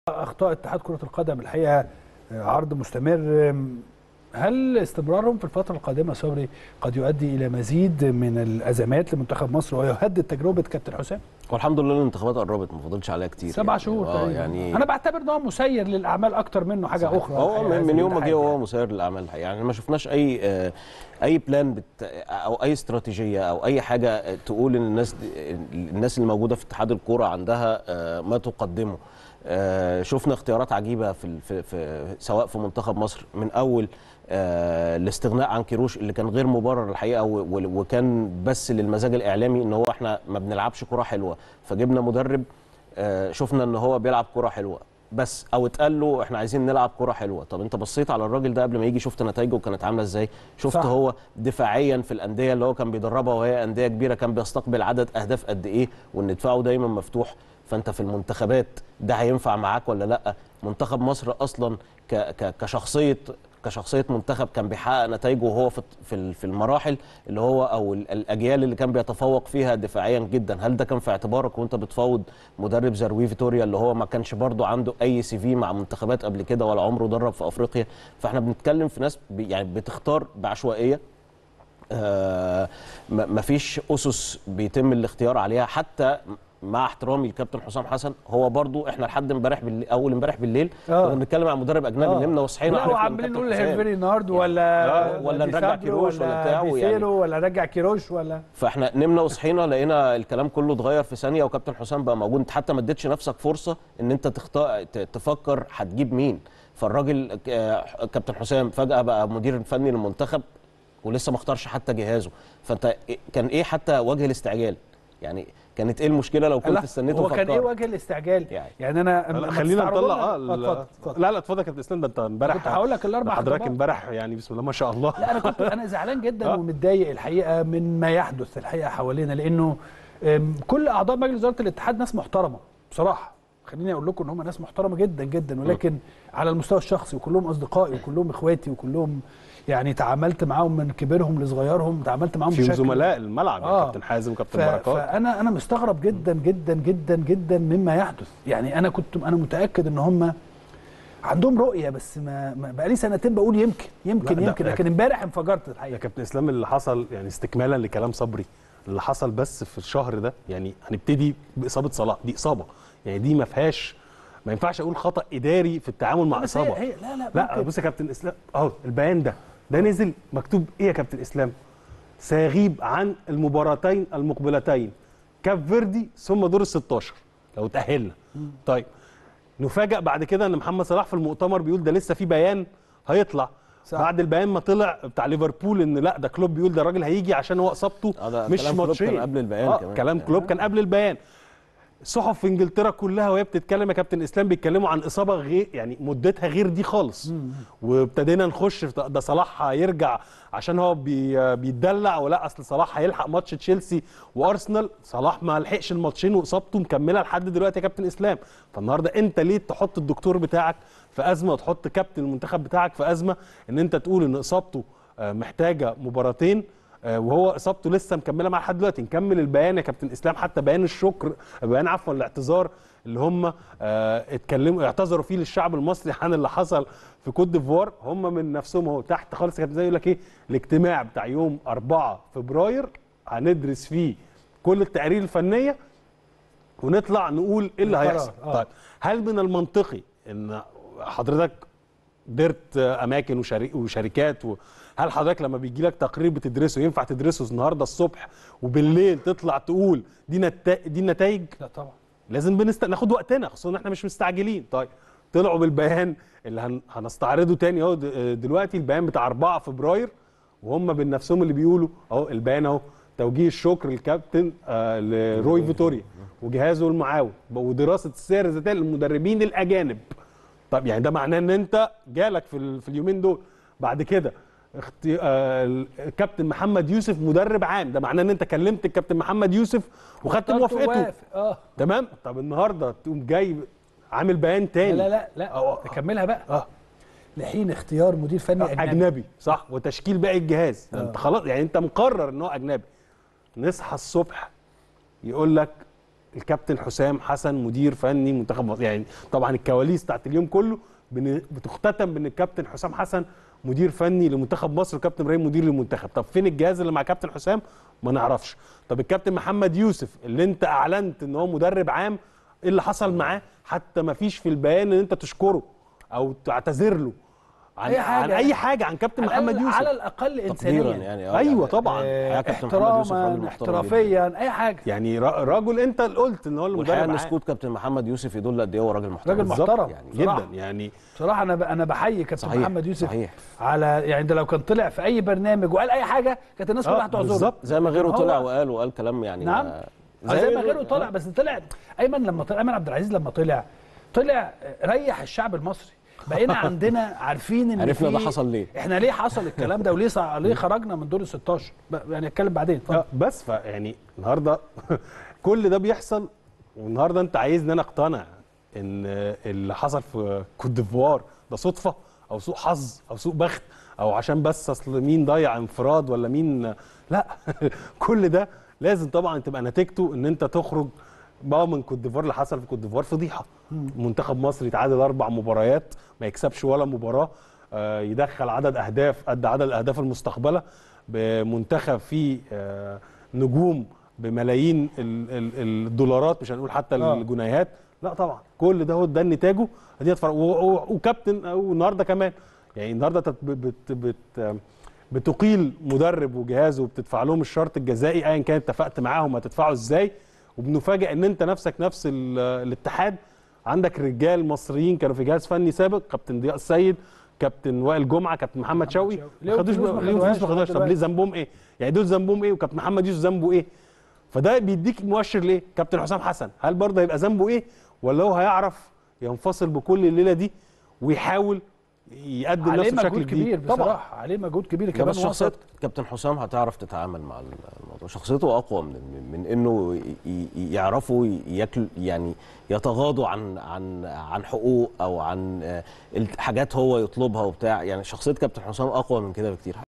اخطاء اتحاد كره القدم الحقيقه عرض مستمر هل استمرارهم في الفتره القادمه صبري قد يؤدي الى مزيد من الازمات لمنتخب مصر ويهدد تجربه كابتن حسام والحمد لله الانتخابات قربت ما فاضلش عليها كتير سبع يعني. شهور اه تقريبا يعني انا بعتبر ان هو مسير للاعمال اكتر منه حاجه اخرى هو الحقيقة، من, هذا من يوم ما الحاجة جه وهو يعني. مسير للاعمال الحقيقة. يعني ما شفناش اي آه، اي بلان بت او اي استراتيجيه او اي حاجه آه، تقول ان الناس دي- الناس اللي موجوده في اتحاد الكوره عندها آه، ما تقدمه آه، شفنا اختيارات عجيبه في ال- في, في سواء في منتخب مصر من اول آه، الاستغناء عن كيروش اللي كان غير مبرر الحقيقه و- و- وكان بس للمزاج الاعلامي ان هو احنا ما بنلعبش كره حلوه فجبنا مدرب آه، شفنا ان هو بيلعب كره حلوه بس او اتقال له احنا عايزين نلعب كره حلوه طب انت بصيت على الراجل ده قبل ما يجي شفت نتائجه كانت عامله ازاي شفت صح. صح. هو دفاعيا في الانديه اللي هو كان بيدربها وهي انديه كبيره كان بيستقبل عدد اهداف قد ايه وان دفاعه دايما مفتوح فانت في المنتخبات ده هينفع معاك ولا لا منتخب مصر اصلا ك ك كشخصيه كشخصيه منتخب كان بيحقق نتائجه وهو في في في المراحل اللي هو او ال- الاجيال اللي كان بيتفوق فيها دفاعيا جدا هل ده كان في اعتبارك وانت بتفاوض مدرب زروي فيتوريا اللي هو ما كانش برضو عنده اي سي في مع منتخبات قبل كده ولا عمره درب في افريقيا فاحنا بنتكلم في ناس بي- يعني بتختار بعشوائيه آه، ما- مفيش اسس بيتم الاختيار عليها حتى مع احترامي لكابتن حسام حسن هو برضو احنا لحد امبارح بالليل اول امبارح بالليل آه. كنا بنتكلم عن مدرب اجنبي آه. نمنا وصحينا لا عرفنا إن وعمالين كابتن نقول حسام. هيرفي نارد ولا آه، ولا دي نرجع سابرو كيروش ولا بتاع بيسيرو يعني. ولا نرجع كيروش ولا فاحنا نمنا وصحينا لقينا الكلام كله اتغير في ثانيه وكابتن حسام بقى موجود انت حتى ما اديتش نفسك فرصه ان انت تختار ت- تفكر هتجيب مين فالراجل آه، كابتن حسام فجاه بقى مدير فني للمنتخب ولسه ما اختارش حتى جهازه فانت إيه- كان ايه حتى وجه الاستعجال يعني كانت ايه المشكله لو كنت لا، استنيت هو كان ايه وفكرت وجه الاستعجال يعني. يعني انا لا، أما خلينا تستعرضوا نطلع لنا- اه اتفضل ال- اتفضل لا لا اتفضل يا كابتن اسلام ده انت امبارح كنت هقول لك الاربع حضرتك خطوات. امبارح يعني بسم الله ما شاء الله لا انا كنت انا زعلان جدا آه. ومتضايق الحقيقه من ما يحدث الحقيقه حوالينا لانه أم، كل اعضاء مجلس اداره الاتحاد ناس محترمه بصراحه خليني اقول لكم ان هم ناس محترمه جدا جدا ولكن على المستوى الشخصي وكلهم اصدقائي وكلهم اخواتي وكلهم يعني تعاملت معاهم من كبيرهم لصغيرهم تعاملت معاهم في بشكل زملاء الملعب آه. يا كابتن حازم ف... وكابتن بركات فانا انا مستغرب جدا جدا جدا جدا مما يحدث يعني انا كنت انا متاكد ان هم عندهم رؤيه بس ما, ما بقالي سنتين بقول يمكن يمكن لا، ده- يمكن لكن امبارح انفجرت يا الحقيقه كابتن اسلام اللي حصل يعني استكمالا لكلام صبري اللي حصل بس في الشهر ده يعني هنبتدي باصابه صلاح دي اصابه يعني دي ما فيهاش ما ينفعش اقول خطا اداري في التعامل مع بس هي اصابه هي لا لا لا ممكن. بص يا كابتن اسلام اهو البيان ده ده نزل مكتوب ايه يا كابتن اسلام سيغيب عن المباراتين المقبلتين كاب فيردي ثم دور ال 16 لو تاهلنا طيب نفاجئ بعد كده ان محمد صلاح في المؤتمر بيقول ده لسه في بيان هيطلع صح. صح. بعد البيان ما طلع بتاع ليفربول ان لا ده كلوب بيقول ده الراجل هيجي عشان هو اصابته آه، ده مش كلام كلوب ماتشين كان قبل البيان آه كمان. كلام كلوب كان قبل البيان الصحف في انجلترا كلها وهي بتتكلم يا كابتن اسلام بيتكلموا عن اصابه غير يعني مدتها غير دي خالص وابتدينا نخش في ده صلاح هيرجع عشان هو بي بيتدلع ولا اصل صلاح هيلحق ماتش تشيلسي وارسنال صلاح ما لحقش الماتشين واصابته مكمله لحد دلوقتي يا كابتن اسلام فالنهارده انت ليه تحط الدكتور بتاعك في ازمه وتحط كابتن المنتخب بتاعك في ازمه ان انت تقول ان اصابته آه، محتاجه مباراتين آه، وهو اصابته لسه مكمله معاه لحد دلوقتي نكمل البيان يا كابتن اسلام حتى بيان الشكر بيان عفوا الاعتذار اللي هم آه، اتكلموا اعتذروا فيه للشعب المصري عن اللي حصل في كوت ديفوار هم من نفسهم اهو تحت خالص يا كابتن زي يقول لك ايه الاجتماع بتاع يوم 4 فبراير هندرس فيه كل التقارير الفنيه ونطلع نقول ايه اللي القرار، هيحصل آه. طيب هل من المنطقي ان حضرتك درت اماكن وشري- وشركات و... هل حضرتك لما بيجي لك تقرير بتدرسه ينفع تدرسه النهارده الصبح وبالليل تطلع تقول دي نت... دي النتائج لا طبعا لازم بنست... ناخد وقتنا خصوصا ان احنا مش مستعجلين طيب طلعوا بالبيان اللي هن... هنستعرضه تاني اهو د- دلوقتي البيان بتاع 4 فبراير وهم من نفسهم اللي بيقولوا اهو البيان اهو توجيه الشكر للكابتن آه لروي فيتوريا وجهازه المعاون ودراسه السير الذاتيه للمدربين الاجانب طب يعني ده معناه ان انت جالك في, ال... في اليومين دول بعد كده اختي... آه الكابتن محمد يوسف مدرب عام ده معناه ان انت كلمت الكابتن محمد يوسف وخدت اخترت موافقته ووافق. اه تمام طب النهارده تقوم جاي عامل بيان تاني لا لا لا أو- اكملها بقى اه لحين اختيار مدير فني اجنبي, اجنبي, أجنبي. صح وتشكيل باقي الجهاز ده انت خلاص يعني انت مقرر ان هو اجنبي نصحى الصبح يقول لك الكابتن حسام حسن مدير فني منتخب مصر يعني طبعا الكواليس بتاعت اليوم كله بن- بتختتم بان الكابتن حسام حسن مدير فني لمنتخب مصر وكابتن ابراهيم مدير للمنتخب طب فين الجهاز اللي مع كابتن حسام ما نعرفش طب الكابتن محمد يوسف اللي انت اعلنت ان هو مدرب عام ايه اللي حصل معاه حتى ما فيش في البيان ان انت تشكره او تعتذر له عن أي حاجة. عن اي حاجه عن كابتن على محمد الأقل- يوسف على الاقل انسانيا تقديرا يعني آه، ايوه يعني طبعا آه، الحقيقة كابتن محمد يوسف راجل احتراما محترم جداً. احترافيا اي حاجه يعني را- راجل انت اللي قلت ان هو والحقيقه المدرب ان عام. سكوت كابتن محمد يوسف يدل قد ايه هو راجل محترم راجل بالظبط، محترم يعني بصراحة. جدا يعني بصراحه انا ب... انا بحيي كابتن صحيح، محمد يوسف صحيح. على يعني ده لو كان طلع في اي برنامج وقال اي حاجه كانت الناس آه، كلها هتعذره بالظبط. زي ما غيره هو- طلع وقال وقال كلام يعني نعم ما- زي, ما غيره طلع بس طلع ايمن لما طلع ايمن عبد العزيز لما طلع طلع ريح الشعب المصري بقينا عندنا عارفين ان عرفنا في- ده حصل ليه. احنا ليه حصل الكلام ده وليه صع... ليه خرجنا من دور ال 16 ب- يعني اتكلم بعدين اتفضل. آه، بس فيعني النهارده كل ده بيحصل والنهارده انت عايزني انا اقتنع ان اللي حصل في كوت ديفوار ده صدفه او سوء حظ او سوء بخت او عشان بس اصل مين ضيع انفراد ولا مين لا كل ده لازم طبعا تبقى نتيجته ان انت تخرج بقى من كوت ديفوار اللي حصل في كوت ديفوار فضيحه منتخب مصر يتعادل اربع مباريات ما يكسبش ولا مباراه آه، يدخل عدد اهداف قد عدد الاهداف المستقبله بمنتخب فيه آه، نجوم بملايين ال- ال- الدولارات مش هنقول حتى آه. الجنيهات لا طبعا كل ده هو ده نتاجه ادي اتفرج و- و- وكابتن والنهارده كمان يعني النهارده انت بت بت بت بتقيل مدرب وجهازه وبتدفع لهم الشرط الجزائي ايا كان اتفقت معاهم هتدفعه ازاي وبنفاجئ ان انت نفسك نفس ال- الاتحاد عندك رجال مصريين كانوا في جهاز فني سابق كابتن ضياء السيد كابتن وائل جمعه كابتن محمد شوقي شوقي. ما خدوش ليهم فلوس ما ليهم فلوس ما خدوهاش خدوهاش طب ليه دلوقتي. ذنبهم ايه؟ يعني دول ذنبهم ايه وكابتن محمد يوسف ذنبه ايه؟ فده بيديك مؤشر ليه؟ كابتن حسام حسن هل برضه هيبقى ذنبه ايه؟ ولا هو هيعرف ينفصل بكل الليله دي ويحاول يقدم عليه نفسه بشكل مجهود جديد كبير بصراحه عليه مجهود كبير لا كمان بس شخصيه وسط. كابتن حسام هتعرف تتعامل مع الموضوع شخصيته اقوى من من انه ي- ي- يعرفوا ياكل يعني يتغاضوا عن عن عن حقوق او عن آه، حاجات هو يطلبها وبتاع يعني شخصيه كابتن حسام اقوى من كده بكتير